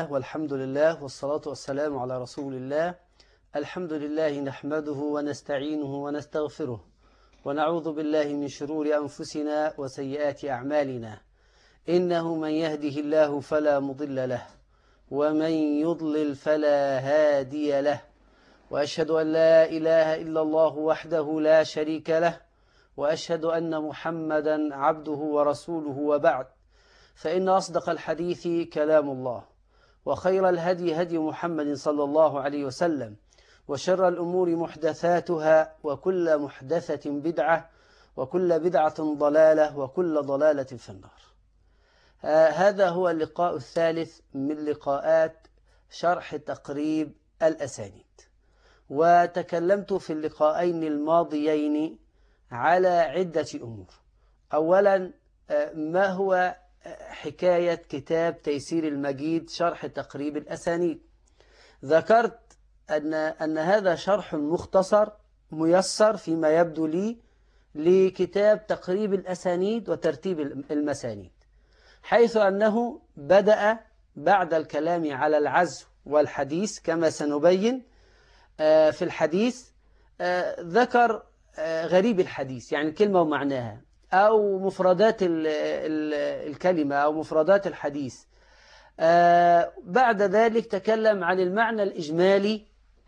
الله والحمد لله والصلاة والسلام على رسول الله الحمد لله نحمده ونستعينه ونستغفره ونعوذ بالله من شرور أنفسنا وسيئات أعمالنا إنه من يهده الله فلا مضل له ومن يضلل فلا هادي له وأشهد أن لا إله إلا الله وحده لا شريك له وأشهد أن محمدا عبده ورسوله وبعد فإن أصدق الحديث كلام الله وخير الهدي هدي محمد صلى الله عليه وسلم وشر الأمور محدثاتها وكل محدثة بدعة وكل بدعة ضلالة وكل ضلالة في النار آه هذا هو اللقاء الثالث من لقاءات شرح تقريب الأسانيد وتكلمت في اللقاءين الماضيين على عدة أمور أولا آه ما هو حكاية كتاب تيسير المجيد شرح تقريب الأسانيد ذكرت أن, أن هذا شرح مختصر ميسر فيما يبدو لي لكتاب تقريب الأسانيد وترتيب المسانيد حيث أنه بدأ بعد الكلام على العزو والحديث كما سنبين في الحديث ذكر غريب الحديث يعني كلمة ومعناها أو مفردات ال ال الكلمة أو مفردات الحديث بعد ذلك تكلم عن المعنى الإجمالي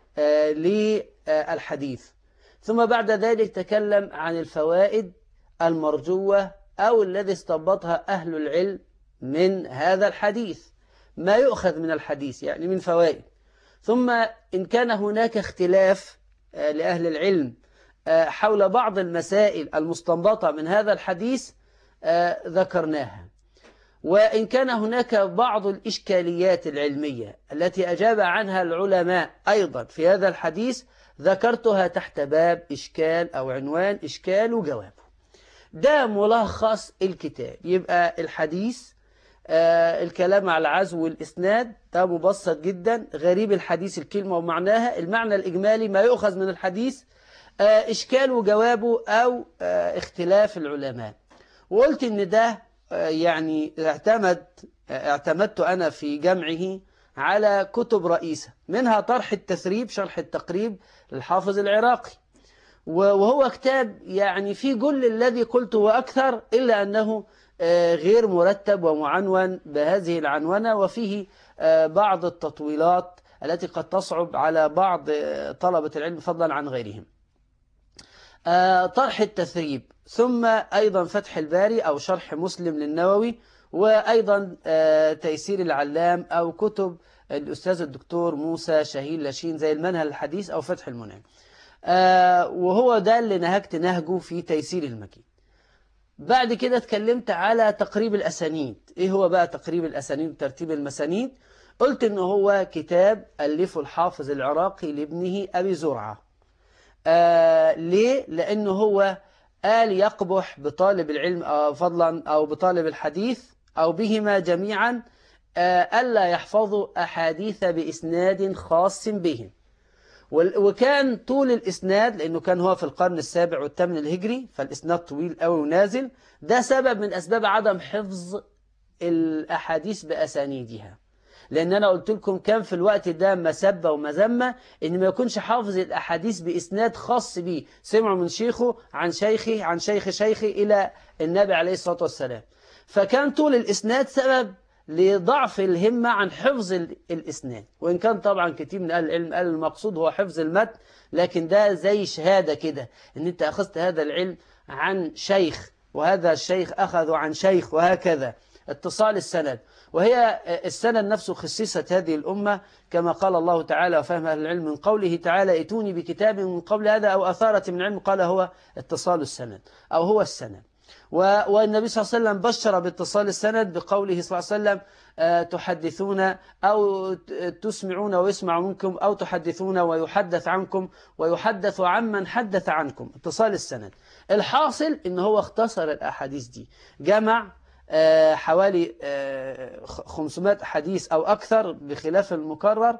للحديث ثم بعد ذلك تكلم عن الفوائد المرجوة أو الذي استنبطها أهل العلم من هذا الحديث ما يؤخذ من الحديث يعني من فوائد ثم إن كان هناك اختلاف لأهل العلم حول بعض المسائل المستنبطة من هذا الحديث ذكرناها وإن كان هناك بعض الإشكاليات العلمية التي أجاب عنها العلماء أيضا في هذا الحديث ذكرتها تحت باب إشكال أو عنوان إشكال وجوابه ده ملخص الكتاب يبقى الحديث آه الكلام على العزو والإسناد ده مبسط جدا غريب الحديث الكلمة ومعناها المعنى الإجمالي ما يؤخذ من الحديث آه إشكال وجوابه أو آه اختلاف العلماء وقلت إن ده يعني اعتمد اعتمدت أنا في جمعه على كتب رئيسة منها طرح التثريب شرح التقريب للحافظ العراقي وهو كتاب يعني في كل الذي قلته وأكثر إلا أنه غير مرتب ومعنون بهذه العنونة وفيه بعض التطويلات التي قد تصعب على بعض طلبة العلم فضلا عن غيرهم طرح التثريب ثم أيضا فتح الباري أو شرح مسلم للنووي وأيضا تيسير العلام أو كتب الأستاذ الدكتور موسى شهيل لاشين زي المنهل الحديث أو فتح المنعم وهو ده اللي نهجت نهجه في تيسير المكين بعد كده اتكلمت على تقريب الأسانيد إيه هو بقى تقريب الأسانيد وترتيب المسانيد قلت إن هو كتاب ألفه الحافظ العراقي لابنه أبي زرعة آه ليه؟ لأنه هو قال يقبح بطالب العلم فضلا أو بطالب الحديث أو بهما جميعا ألا يحفظوا أحاديث بإسناد خاص بهم وكان طول الإسناد لأنه كان هو في القرن السابع والثامن الهجري فالإسناد طويل أوي ونازل ده سبب من أسباب عدم حفظ الأحاديث بأسانيدها لأن أنا قلت لكم كان في الوقت ده مسبة ومذمة إن ما يكونش حافظ الأحاديث بإسناد خاص به سمعوا من شيخه عن شيخه عن شيخ شيخه إلى النبي عليه الصلاة والسلام فكان طول الإسناد سبب لضعف الهمة عن حفظ الإسناد وإن كان طبعا كتير من أهل العلم قال المقصود هو حفظ المتن لكن ده زي شهادة كده إن أنت أخذت هذا العلم عن شيخ وهذا الشيخ أخذه عن شيخ وهكذا اتصال السند وهي السند نفسه خصيصة هذه الأمة كما قال الله تعالى وفهم أهل العلم من قوله تعالى ائتوني بكتاب من قبل هذا أو أثارة من علم قال هو اتصال السند أو هو السند والنبي صلى الله عليه وسلم بشر باتصال السند بقوله صلى الله عليه وسلم تحدثون أو تسمعون ويسمع منكم أو تحدثون ويحدث عنكم ويحدث عمن حدث عنكم اتصال السند الحاصل إن هو اختصر الأحاديث دي جمع حوالي 500 حديث أو أكثر بخلاف المكرر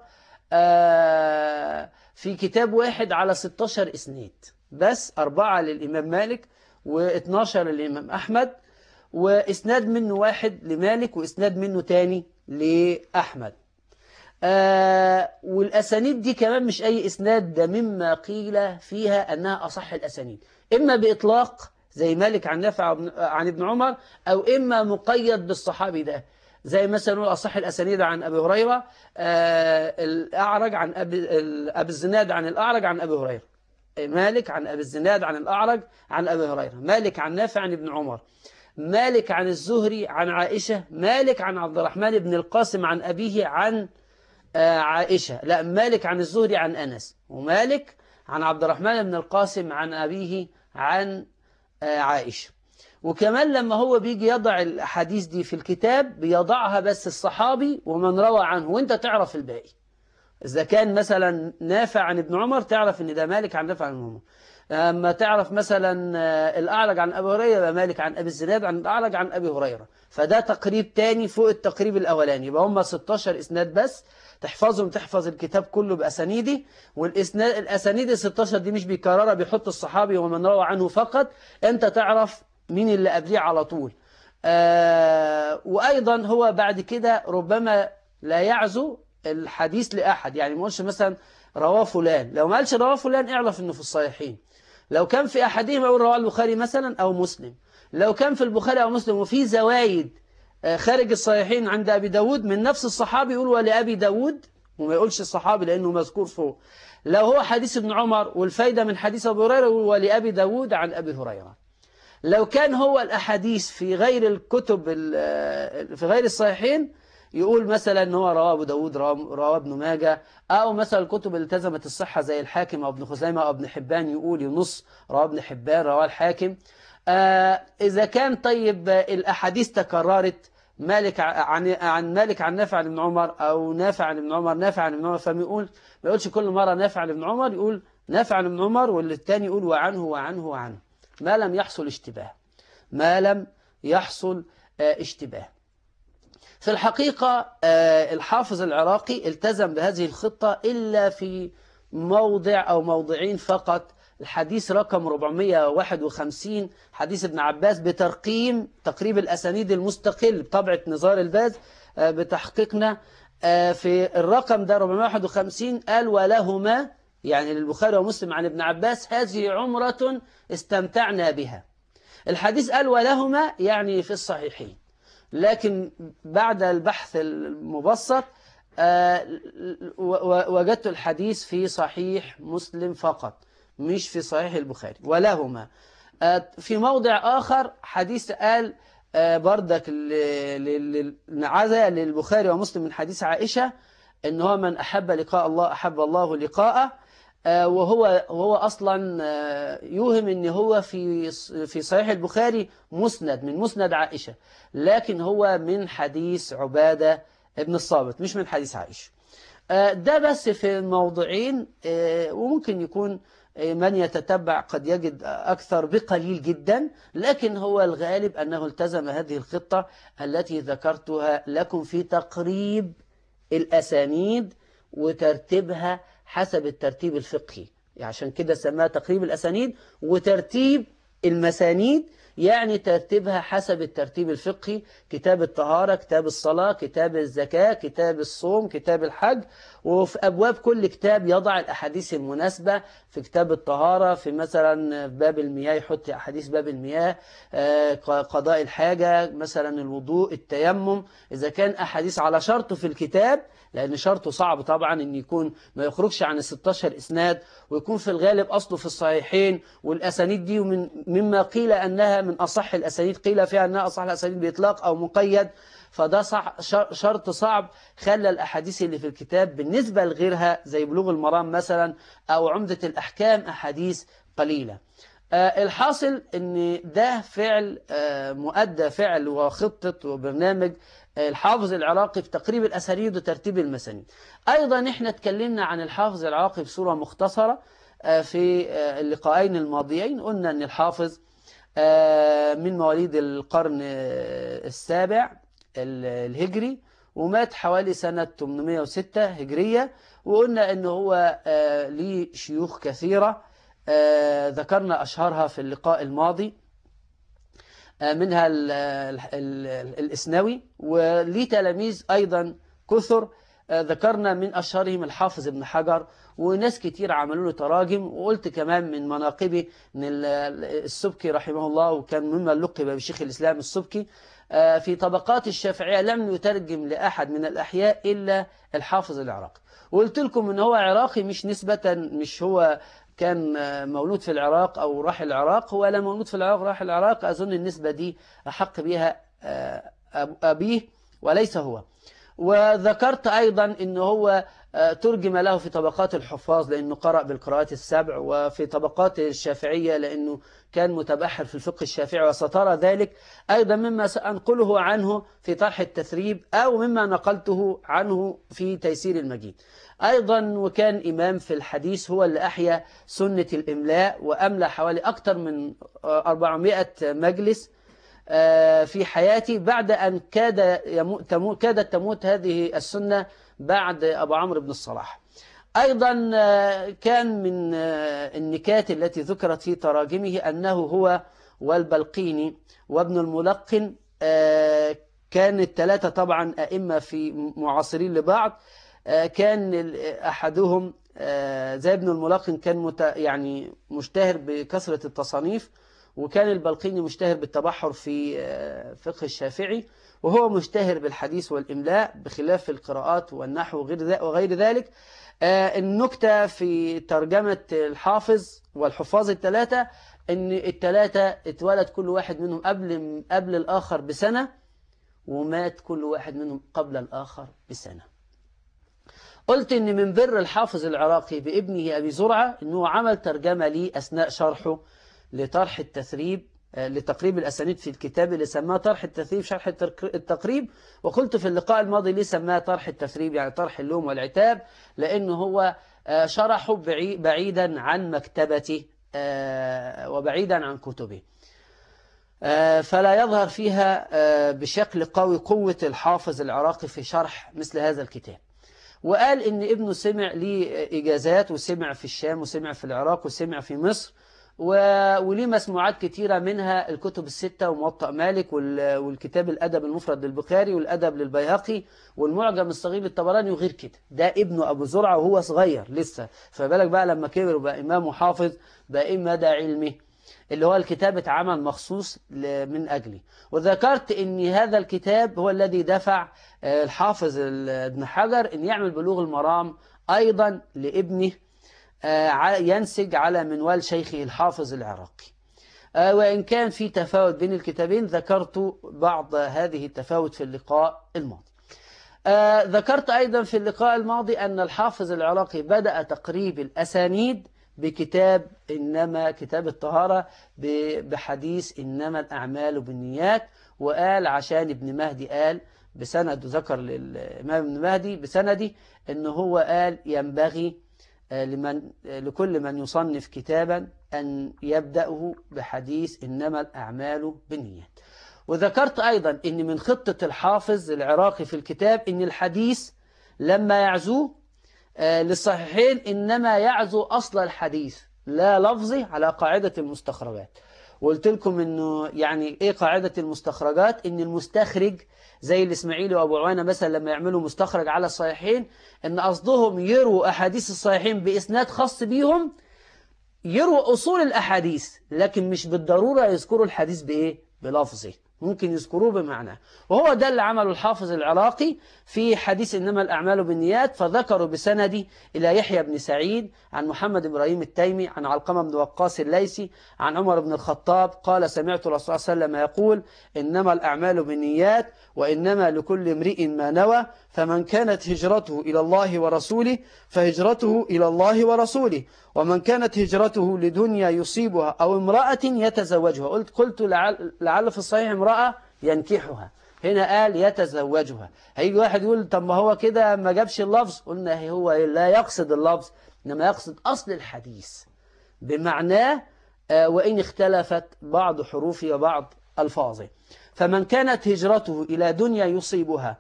في كتاب واحد على 16 إسناد بس أربعة للإمام مالك و12 للإمام أحمد وإسناد منه واحد لمالك وإسناد منه تاني لأحمد آه والأسانيد دي كمان مش أي إسناد ده مما قيل فيها أنها أصح الأسانيد إما بإطلاق زي مالك عن نافع عن ابن عمر أو إما مقيد بالصحابي ده زي مثلا نقول أصح الأسانيد عن أبي هريرة آه الأعرج عن أبي, أبي الزناد عن الأعرج عن أبي هريرة مالك عن أبي الزناد عن الأعرج عن أبي هريرة مالك عن نافع عن ابن عمر مالك عن الزهري عن عائشة مالك عن عبد الرحمن بن القاسم عن أبيه عن عائشة لا مالك عن الزهري عن أنس ومالك عن عبد الرحمن بن القاسم عن أبيه عن عائشة وكمان لما هو بيجي يضع الحديث دي في الكتاب بيضعها بس الصحابي ومن روى عنه وانت تعرف الباقي إذا كان مثلا نافع عن ابن عمر تعرف ان ده مالك عن نافع عن عمر أما تعرف مثلا الأعرج عن أبي هريرة يبقى مالك عن أبي الزناد عن الأعرج عن أبي هريرة فده تقريب تاني فوق التقريب الأولاني يبقى هم 16 إسناد بس تحفظهم تحفظ الكتاب كله بأسانيدي والإسناد الأسانيد ال 16 دي مش بيكررها بيحط الصحابي ومن روى عنه فقط أنت تعرف مين اللي قبليه على طول آه وأيضا هو بعد كده ربما لا يعزو الحديث لأحد يعني ما قولش مثلا رواه فلان لو ما قالش رواه فلان اعرف انه في الصحيحين لو كان في أحدهما يقول رواه البخاري مثلا أو مسلم لو كان في البخاري أو مسلم وفي زوايد خارج الصحيحين عند أبي داود من نفس الصحابي يقول ولأبي داود وما يقولش الصحابي لأنه مذكور فوق لو هو حديث ابن عمر والفايدة من حديث أبي هريرة يقول ولأبي داود عن أبي هريرة لو كان هو الأحاديث في غير الكتب في غير الصحيحين يقول مثلا ان هو رواه ابو داود رواه ابن ماجه او مثلا الكتب اللي التزمت الصحه زي الحاكم او ابن خزيمه او ابن حبان يقول ينص رواه ابن حبان رواه الحاكم آه اذا كان طيب الاحاديث تكررت مالك عن عن مالك عن نافع عن ابن عمر او نافع عن ابن عمر نافع عن ابن عمر فما يقول ما يقولش كل مره نافع عن ابن عمر يقول نافع عن ابن عمر والثاني يقول وعنه وعنه وعنه ما لم يحصل اشتباه ما لم يحصل آه اشتباه في الحقيقة الحافظ العراقي التزم بهذه الخطة إلا في موضع أو موضعين فقط الحديث رقم 451 حديث ابن عباس بترقيم تقريب الأسانيد المستقل بطبعة نزار الباز بتحقيقنا في الرقم ده 451 قال ولهما يعني للبخاري ومسلم عن ابن عباس هذه عمرة استمتعنا بها الحديث قال ولهما يعني في الصحيحين لكن بعد البحث المبسط وجدت الحديث في صحيح مسلم فقط مش في صحيح البخاري ولهما في موضع آخر حديث قال بردك عزا للبخاري ومسلم من حديث عائشة ان هو من أحب لقاء الله أحب الله لقاءه وهو وهو اصلا يوهم ان هو في في صحيح البخاري مسند من مسند عائشه لكن هو من حديث عباده ابن الصامت مش من حديث عائشه ده بس في الموضعين وممكن يكون من يتتبع قد يجد أكثر بقليل جدا لكن هو الغالب أنه التزم هذه الخطة التي ذكرتها لكم في تقريب الأسانيد وترتيبها حسب الترتيب الفقهي يعني عشان كده سماها تقريب الأسانيد وترتيب المسانيد يعني ترتيبها حسب الترتيب الفقهي كتاب الطهارة كتاب الصلاة كتاب الزكاة كتاب الصوم كتاب الحج وفي أبواب كل كتاب يضع الأحاديث المناسبة في كتاب الطهارة في مثلا باب المياه يحط أحاديث باب المياه قضاء الحاجة مثلا الوضوء التيمم إذا كان أحاديث على شرطه في الكتاب لأن شرطه صعب طبعا أن يكون ما يخرجش عن ال 16 إسناد ويكون في الغالب أصله في الصحيحين والأسانيد دي من مما قيل أنها من أصح الأسانيد قيل فيها أنها أصح الأسانيد بإطلاق أو مقيد فده صح شرط صعب خلى الأحاديث اللي في الكتاب بالنسبة لغيرها زي بلوغ المرام مثلا أو عمدة الأحكام أحاديث قليلة الحاصل أن ده فعل مؤدى فعل وخطة وبرنامج الحافظ العراقي في تقريب الأسانيد وترتيب المسانيد أيضا احنا اتكلمنا عن الحافظ العراقي بصورة مختصرة في اللقاءين الماضيين قلنا أن الحافظ من مواليد القرن السابع الهجري ومات حوالي سنة 806 هجرية وقلنا أنه هو ليه شيوخ كثيرة ذكرنا أشهرها في اللقاء الماضي منها الإسنوي وليه تلاميذ أيضا كثر آه، ذكرنا من أشهرهم الحافظ ابن حجر وناس كتير عملوا له تراجم وقلت كمان من مناقبه ان السبكي رحمه الله وكان مما لقب بشيخ الإسلام السبكي آه، في طبقات الشافعية لم يترجم لأحد من الأحياء إلا الحافظ العراقي وقلت لكم ان هو عراقي مش نسبة مش هو كان مولود في العراق أو راح العراق هو لا مولود في العراق راح العراق أظن النسبة دي أحق بها آه، أبيه وليس هو وذكرت أيضا أنه هو آه، ترجم له في طبقات الحفاظ لأنه قرأ بالقراءات السبع وفي طبقات الشافعية لأنه كان متبحر في الفقه الشافعي وسترى ذلك أيضا مما سأنقله عنه في طرح التثريب أو مما نقلته عنه في تيسير المجيد أيضا وكان إمام في الحديث هو اللي أحيا سنة الإملاء وأملى حوالي أكثر من 400 مجلس آه، في حياتي بعد أن كاد يموت كادت تموت هذه السنة بعد أبو عمرو بن الصلاح أيضا آه، كان من آه، النكات التي ذكرت في تراجمه أنه هو والبلقيني وابن الملقن كان الثلاثة طبعا أئمة في معاصرين لبعض كان أحدهم زي ابن الملقن كان يعني مشتهر بكثرة التصانيف وكان البلقيني مشتهر بالتبحر في آه، فقه الشافعي وهو مشتهر بالحديث والإملاء بخلاف القراءات والنحو وغير ذلك آه، النكتة في ترجمة الحافظ والحفاظ الثلاثة ان الثلاثة اتولد كل واحد منهم قبل قبل الآخر بسنة ومات كل واحد منهم قبل الآخر بسنة قلت ان من بر الحافظ العراقي بابنه أبي زرعة انه عمل ترجمة لي أثناء شرحه لطرح التثريب آه، لتقريب الأسانيد في الكتاب اللي سماه طرح التثريب شرح التقريب وقلت في اللقاء الماضي ليه سماه طرح التثريب يعني طرح اللوم والعتاب لأنه هو آه، شرحه بعيدا عن مكتبته آه، وبعيدا عن كتبه فلا يظهر فيها بشكل قوي قوة الحافظ العراقي في شرح مثل هذا الكتاب وقال إن ابنه سمع ليه إجازات وسمع في الشام وسمع في العراق وسمع في مصر وليه مسموعات كتيرة منها الكتب الستة وموطأ مالك والكتاب الأدب المفرد للبخاري والأدب للبيهقي والمعجم الصغير للطبراني وغير كده ده ابنه أبو زرعة وهو صغير لسه فبالك بقى لما كبر وبقى إمام وحافظ بقى إيه مدى علمه اللي هو الكتاب اتعمل مخصوص من أجلي وذكرت أن هذا الكتاب هو الذي دفع آه، الحافظ ابن حجر أن يعمل بلوغ المرام أيضا لابنه آه، ينسج على منوال شيخه الحافظ العراقي آه، وإن كان في تفاوت بين الكتابين ذكرت بعض هذه التفاوت في اللقاء الماضي آه، ذكرت أيضا في اللقاء الماضي أن الحافظ العراقي بدأ تقريب الأسانيد بكتاب إنما كتاب الطهارة بحديث إنما الأعمال بالنيات وقال عشان ابن مهدي قال بسند ذكر للإمام ابن مهدي بسنده إن هو قال ينبغي آه، لمن آه، لكل من يصنف كتابا أن يبدأه بحديث إنما الأعمال بالنيات وذكرت أيضا أن من خطة الحافظ العراقي في الكتاب أن الحديث لما يعزوه آه، للصحيحين إنما يعزو أصل الحديث لا لفظي على قاعدة المستخرجات وقلت لكم أنه يعني إيه قاعدة المستخرجات أن المستخرج زي الإسماعيلي وأبو عوانة مثلا لما يعملوا مستخرج على الصحيحين أن قصدهم يروا أحاديث الصحيحين بإسناد خاص بيهم يروا أصول الأحاديث لكن مش بالضرورة يذكروا الحديث بإيه؟ بلفظه ممكن يذكروه بمعنى وهو ده اللي عمله الحافظ العراقي في حديث إنما الأعمال بالنيات فذكروا بسندي إلى يحيى بن سعيد عن محمد إبراهيم التيمي عن علقمة بن وقاص الليسي عن عمر بن الخطاب قال سمعت الرسول صلى الله عليه وسلم يقول إنما الأعمال بالنيات وإنما لكل امرئ ما نوى فمن كانت هجرته إلى الله ورسوله فهجرته إلى الله ورسوله ومن كانت هجرته لدنيا يصيبها أو امرأة يتزوجها قلت قلت لعل, لعل في الصحيح امرأة ينكحها هنا قال يتزوجها هيجي واحد يقول طب ما هو كده ما جابش اللفظ قلنا هو لا يقصد اللفظ إنما يقصد أصل الحديث بمعناه آه، وإن اختلفت بعض حروفه وبعض ألفاظه فمن كانت هجرته إلى دنيا يصيبها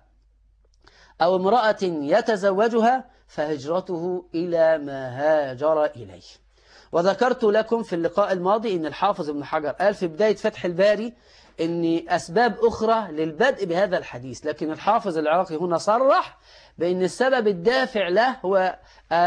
أو امرأة يتزوجها فهجرته إلى ما هاجر إليه وذكرت لكم في اللقاء الماضي أن الحافظ ابن حجر قال في بداية فتح الباري أن أسباب أخرى للبدء بهذا الحديث لكن الحافظ العراقي هنا صرح بأن السبب الدافع له هو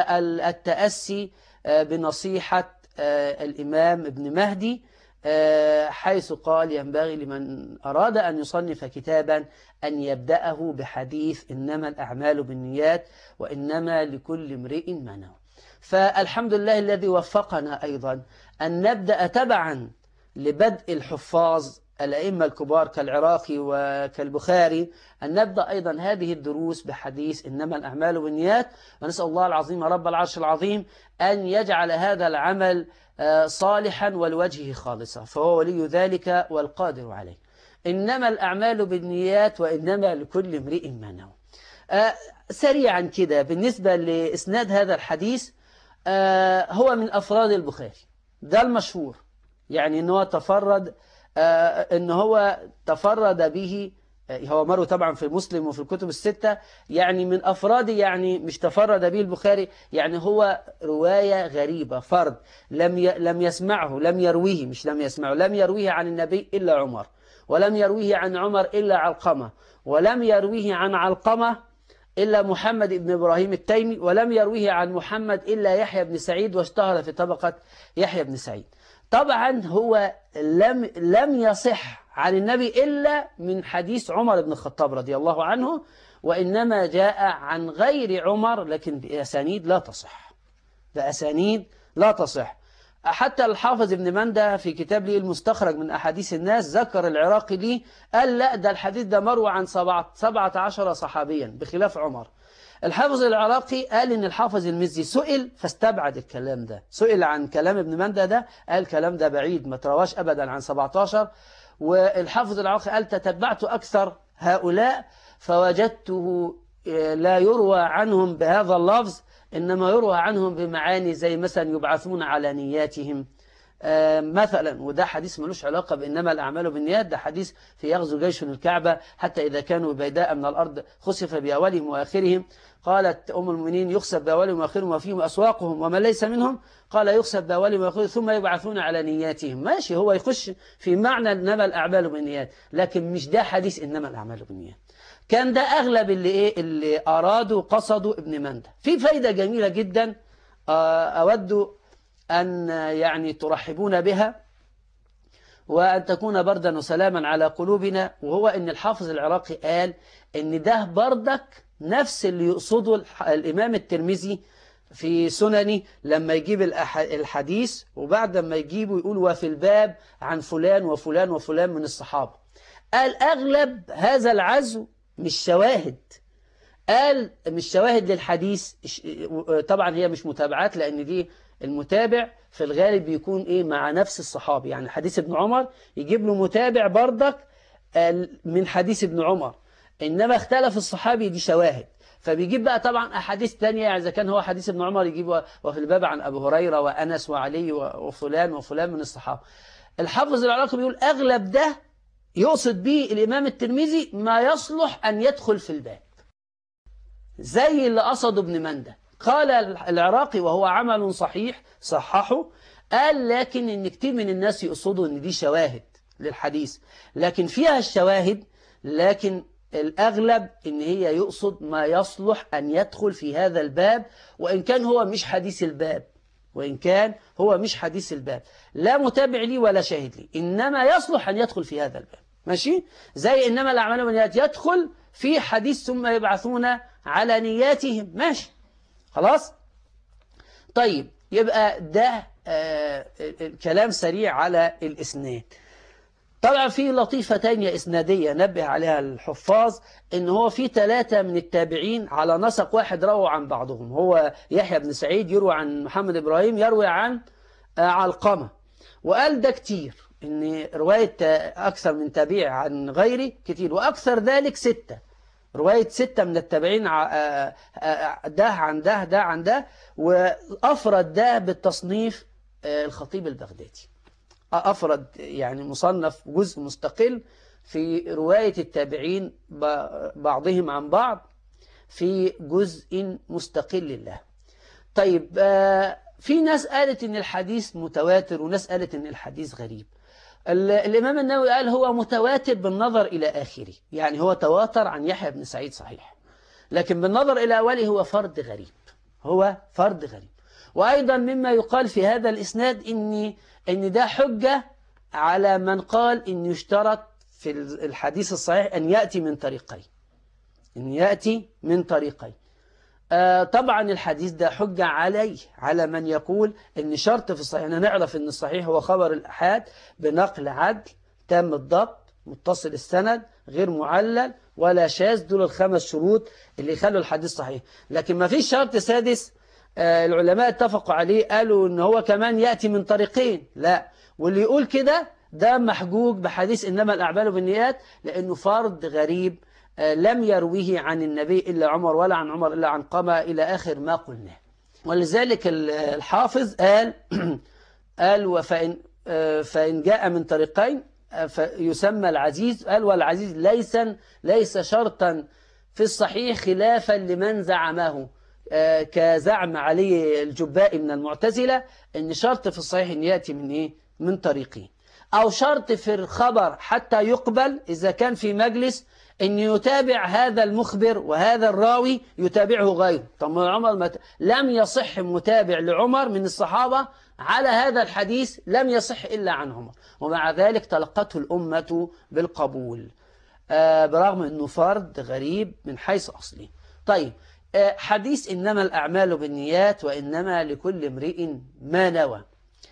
التأسي بنصيحة الإمام ابن مهدي حيث قال ينبغي لمن أراد أن يصنف كتابا أن يبدأه بحديث إنما الأعمال بالنيات وإنما لكل امرئ ما نوى فالحمد لله الذي وفقنا أيضا أن نبدأ تبعا لبدء الحفاظ الأئمة الكبار كالعراقي وكالبخاري أن نبدأ أيضا هذه الدروس بحديث إنما الأعمال بالنيات ونسأل الله العظيم رب العرش العظيم أن يجعل هذا العمل صالحا ولوجهه خالصا فهو ولي ذلك والقادر عليه إنما الأعمال بالنيات وإنما لكل امرئ ما نوى سريعا كده بالنسبة لإسناد هذا الحديث هو من أفراد البخاري ده المشهور يعني أنه تفرد أنه هو تفرد به هو مروي طبعا في مسلم وفي الكتب الستة يعني من أفراد يعني مش تفرد به البخاري يعني هو رواية غريبة فرد لم لم يسمعه لم يرويه مش لم يسمعه لم يرويه عن النبي إلا عمر ولم يرويه عن عمر إلا علقمة ولم يرويه عن علقمة إلا محمد بن إبراهيم التيمي ولم يرويه عن محمد إلا يحيى بن سعيد واشتهر في طبقة يحيى بن سعيد طبعا هو لم لم يصح عن النبي إلا من حديث عمر بن الخطاب رضي الله عنه وإنما جاء عن غير عمر لكن بأسانيد لا تصح بأسانيد لا تصح حتى الحافظ ابن مندى في كتاب لي المستخرج من أحاديث الناس ذكر العراقي لي قال لا ده الحديث ده مروى عن سبعة عشر صحابيا بخلاف عمر الحافظ العراقي قال ان الحافظ المزي سئل فاستبعد الكلام ده سئل عن كلام ابن مندى ده قال الكلام ده بعيد ما ترواش ابدا عن 17 والحافظ العراقي قال تتبعت اكثر هؤلاء فوجدته لا يروى عنهم بهذا اللفظ انما يروى عنهم بمعاني زي مثلا يبعثون على نياتهم مثلا وده حديث ملوش علاقة بإنما الأعمال بالنيات ده حديث في يغزو جيش الكعبة حتى إذا كانوا بيداء من الأرض خسف بأولهم وآخرهم قالت أم المؤمنين يخسف بأولهم وآخرهم وفيهم أسواقهم ومن ليس منهم قال يخسف بأولهم وآخرهم ثم يبعثون على نياتهم ماشي هو يخش في معنى إنما الأعمال بالنيات لكن مش ده حديث إنما الأعمال بالنيات كان ده أغلب اللي إيه اللي أرادوا قصدوا ابن مندى في فايدة جميلة جدا أود أن يعني ترحبون بها وأن تكون بردا وسلاما على قلوبنا وهو أن الحافظ العراقي قال أن ده بردك نفس اللي يقصده الإمام الترمذي في سنني لما يجيب الحديث وبعد ما يجيبه يقول وفي الباب عن فلان وفلان وفلان من الصحابة قال أغلب هذا العزو مش شواهد قال مش شواهد للحديث طبعا هي مش متابعات لأن دي المتابع في الغالب بيكون ايه مع نفس الصحابي يعني حديث ابن عمر يجيب له متابع بردك من حديث ابن عمر انما اختلف الصحابي دي شواهد فبيجيب بقى طبعا احاديث تانية يعني اذا كان هو حديث ابن عمر يجيب وفي الباب عن ابو هريره وانس وعلي وفلان وفلان من الصحابه الحافظ العراقي بيقول اغلب ده يقصد به الامام الترمذي ما يصلح ان يدخل في الباب زي اللي قصده ابن منده قال العراقي وهو عمل صحيح صححه قال لكن ان كتير من الناس يقصدوا ان دي شواهد للحديث لكن فيها الشواهد لكن الأغلب ان هي يقصد ما يصلح أن يدخل في هذا الباب وإن كان هو مش حديث الباب وإن كان هو مش حديث الباب لا متابع لي ولا شاهد لي إنما يصلح أن يدخل في هذا الباب ماشي زي إنما الأعمال والنيات يدخل في حديث ثم يبعثون على نياتهم ماشي خلاص طيب يبقى ده آه كلام سريع على الإسناد طبعا في لطيفة تانية إسنادية نبه عليها الحفاظ إن هو في ثلاثة من التابعين على نسق واحد رووا عن بعضهم هو يحيى بن سعيد يروي عن محمد إبراهيم يروي عن آه علقمة وقال ده كتير إن رواية أكثر من تابع عن غيري كتير وأكثر ذلك ستة رواية ستة من التابعين ده عن ده ده عن ده وأفرد ده بالتصنيف الخطيب البغدادي أفرد يعني مصنف جزء مستقل في رواية التابعين بعضهم عن بعض في جزء مستقل له طيب في ناس قالت ان الحديث متواتر وناس قالت ان الحديث غريب ال- الإمام النووي قال هو متواتر بالنظر إلى آخره يعني هو تواتر عن يحيى بن سعيد صحيح لكن بالنظر إلى أوله هو فرد غريب هو فرد غريب وأيضا مما يقال في هذا الإسناد إن إن ده حجة على من قال إن يشترط في الحديث الصحيح أن يأتي من طريقين أن يأتي من طريقين آه طبعا الحديث ده حجة عليه على من يقول ان شرط في الصحيح احنا نعرف ان الصحيح هو خبر الأحاد بنقل عدل تام الضبط متصل السند غير معلل ولا شاذ دول الخمس شروط اللي يخلوا الحديث صحيح لكن ما فيش شرط سادس آه العلماء اتفقوا عليه قالوا ان هو كمان يأتي من طريقين لا واللي يقول كده ده محجوج بحديث إنما الأعمال بالنيات لأنه فرد غريب لم يرويه عن النبي إلا عمر ولا عن عمر إلا عن قمة إلى آخر ما قلناه ولذلك الحافظ قال قال وفإن فإن جاء من طريقين فيسمى العزيز قال والعزيز ليس ليس شرطا في الصحيح خلافا لمن زعمه كزعم علي الجبائي من المعتزلة ان شرط في الصحيح ان يأتي من ايه من طريقين او شرط في الخبر حتى يقبل اذا كان في مجلس ان يتابع هذا المخبر وهذا الراوي يتابعه غيره طب عمر مت... لم يصح متابع لعمر من الصحابة على هذا الحديث لم يصح إلا عن عمر ومع ذلك تلقته الأمة بالقبول آه برغم أنه فرد غريب من حيث أصله طيب آه حديث إنما الأعمال بالنيات وإنما لكل امرئ ما نوى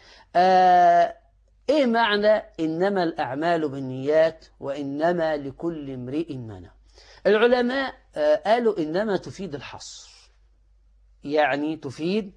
آه إيه معنى إنما الأعمال بالنيات وإنما لكل امرئ ما نوى العلماء قالوا إنما تفيد الحصر يعني تفيد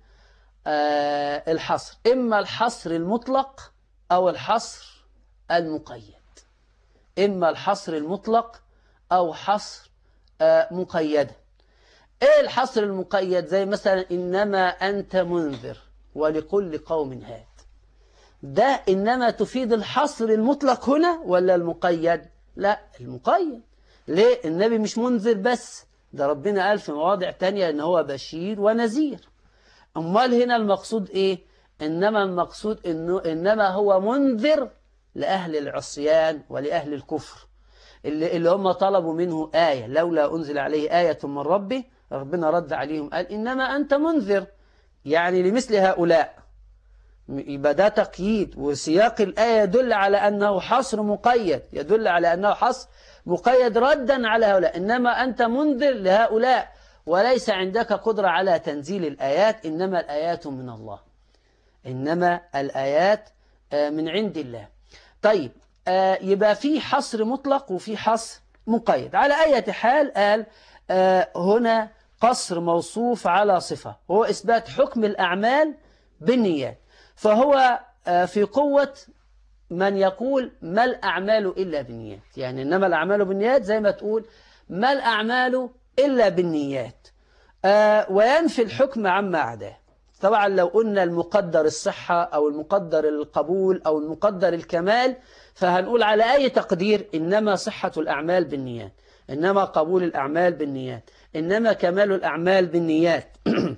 الحصر إما الحصر المطلق أو الحصر المقيد إما الحصر المطلق أو حصر مقيدا إيه الحصر المقيد زي مثلا إنما أنت منذر ولكل قوم هاد ده إنما تفيد الحصر المطلق هنا ولا المقيد لا المقيد ليه النبي مش منذر بس ده ربنا قال في مواضع تانية إن هو بشير ونذير أمال هنا المقصود إيه إنما المقصود إنه إنما هو منذر لأهل العصيان ولأهل الكفر اللي, اللي هم طلبوا منه آية لولا أنزل عليه آية من ربه ربنا رد عليهم قال إنما أنت منذر يعني لمثل هؤلاء يبقى ده تقييد وسياق الآية يدل على أنه حصر مقيد يدل على أنه حصر مقيد ردا على هؤلاء إنما أنت منذر لهؤلاء وليس عندك قدرة على تنزيل الآيات إنما الآيات من الله إنما الآيات من عند الله طيب يبقى في حصر مطلق وفي حصر مقيد على أي حال قال هنا قصر موصوف على صفة هو إثبات حكم الأعمال بالنيات فهو في قوة من يقول ما الأعمال إلا بالنيات يعني إنما الأعمال بالنيات زي ما تقول ما الأعمال إلا بالنيات وينفي الحكم عما عداه طبعا لو قلنا المقدر الصحة أو المقدر القبول أو المقدر الكمال فهنقول على أي تقدير إنما صحة الأعمال بالنيات إنما قبول الأعمال بالنيات إنما كمال الأعمال بالنيات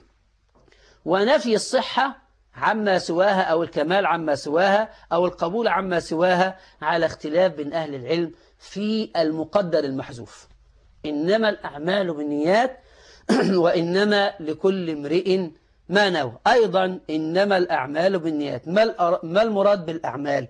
ونفي الصحة عما سواها أو الكمال عما سواها أو القبول عما سواها على اختلاف بين أهل العلم في المقدر المحذوف إنما الأعمال بالنيات وإنما لكل امرئ ما نوى أيضا إنما الأعمال بالنيات ما المراد بالأعمال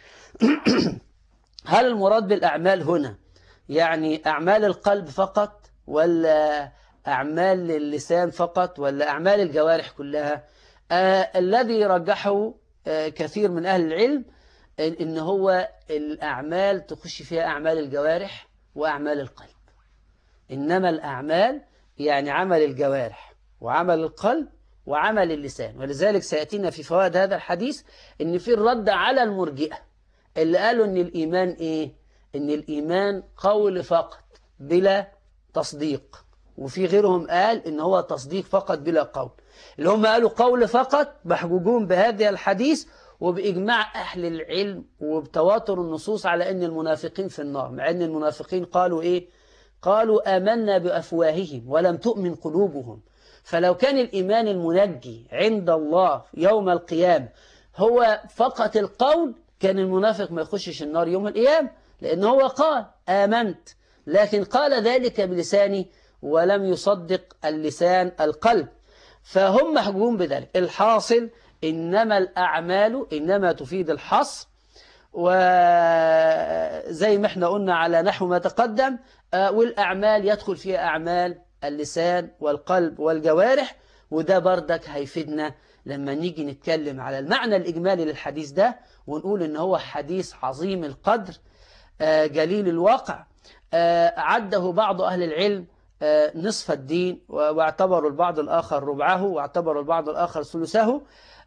هل المراد بالأعمال هنا يعني أعمال القلب فقط ولا أعمال اللسان فقط ولا أعمال الجوارح كلها آه الذي رجحه آه كثير من أهل العلم إن هو الأعمال تخش فيها أعمال الجوارح وأعمال القلب إنما الأعمال يعني عمل الجوارح وعمل القلب وعمل اللسان ولذلك سيأتينا في فوائد هذا الحديث إن في الرد على المرجئة اللي قالوا إن الإيمان إيه إن الإيمان قول فقط بلا تصديق وفي غيرهم قال إن هو تصديق فقط بلا قول اللي هم قالوا قول فقط محجوجون بهذا الحديث وبإجماع أهل العلم وبتواتر النصوص على أن المنافقين في النار مع أن المنافقين قالوا إيه قالوا آمنا بأفواههم ولم تؤمن قلوبهم فلو كان الإيمان المنجي عند الله يوم القيامة هو فقط القول كان المنافق ما يخشش النار يوم القيامة لأن هو قال آمنت لكن قال ذلك بلسانه ولم يصدق اللسان القلب فهم محجوبون بذلك الحاصل إنما الأعمال إنما تفيد الحصر وزي ما احنا قلنا على نحو ما تقدم والأعمال يدخل فيها أعمال اللسان والقلب والجوارح وده بردك هيفيدنا لما نيجي نتكلم على المعنى الإجمالي للحديث ده ونقول إن هو حديث عظيم القدر جليل الواقع عده بعض أهل العلم نصف الدين واعتبروا البعض الآخر ربعه واعتبروا البعض الآخر ثلثه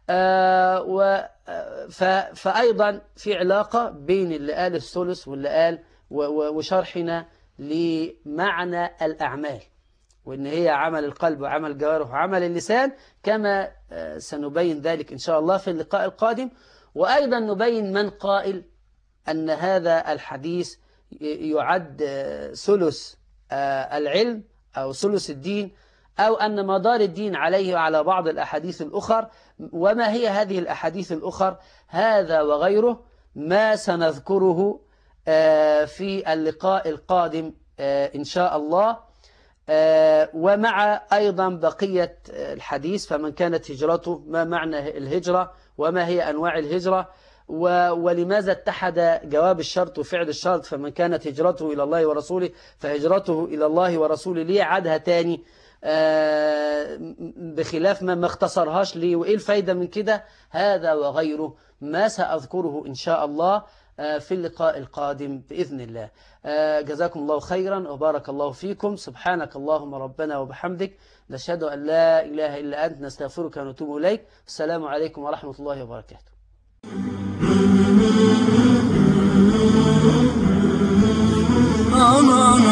فأيضا في علاقة بين اللي قال الثلث واللي قال وشرحنا لمعنى الأعمال وإن هي عمل القلب وعمل الجوارح وعمل اللسان كما سنبين ذلك إن شاء الله في اللقاء القادم وأيضا نبين من قائل أن هذا الحديث يعد ثلث العلم أو ثلث الدين أو أن مدار الدين عليه وعلى بعض الأحاديث الأخر وما هي هذه الأحاديث الأخر هذا وغيره ما سنذكره في اللقاء القادم إن شاء الله ومع أيضا بقية الحديث فمن كانت هجرته ما معنى الهجرة وما هي أنواع الهجرة ولماذا اتحد جواب الشرط وفعل الشرط فمن كانت هجرته إلى الله ورسوله فهجرته إلى الله ورسوله ليه عادها تاني بخلاف ما ما اختصرهاش ليه وإيه الفايدة من كده هذا وغيره ما سأذكره إن شاء الله في اللقاء القادم بإذن الله جزاكم الله خيرا وبارك الله فيكم سبحانك اللهم ربنا وبحمدك نشهد أن لا إله إلا أنت نستغفرك ونتوب إليك السلام عليكم ورحمة الله وبركاته أنا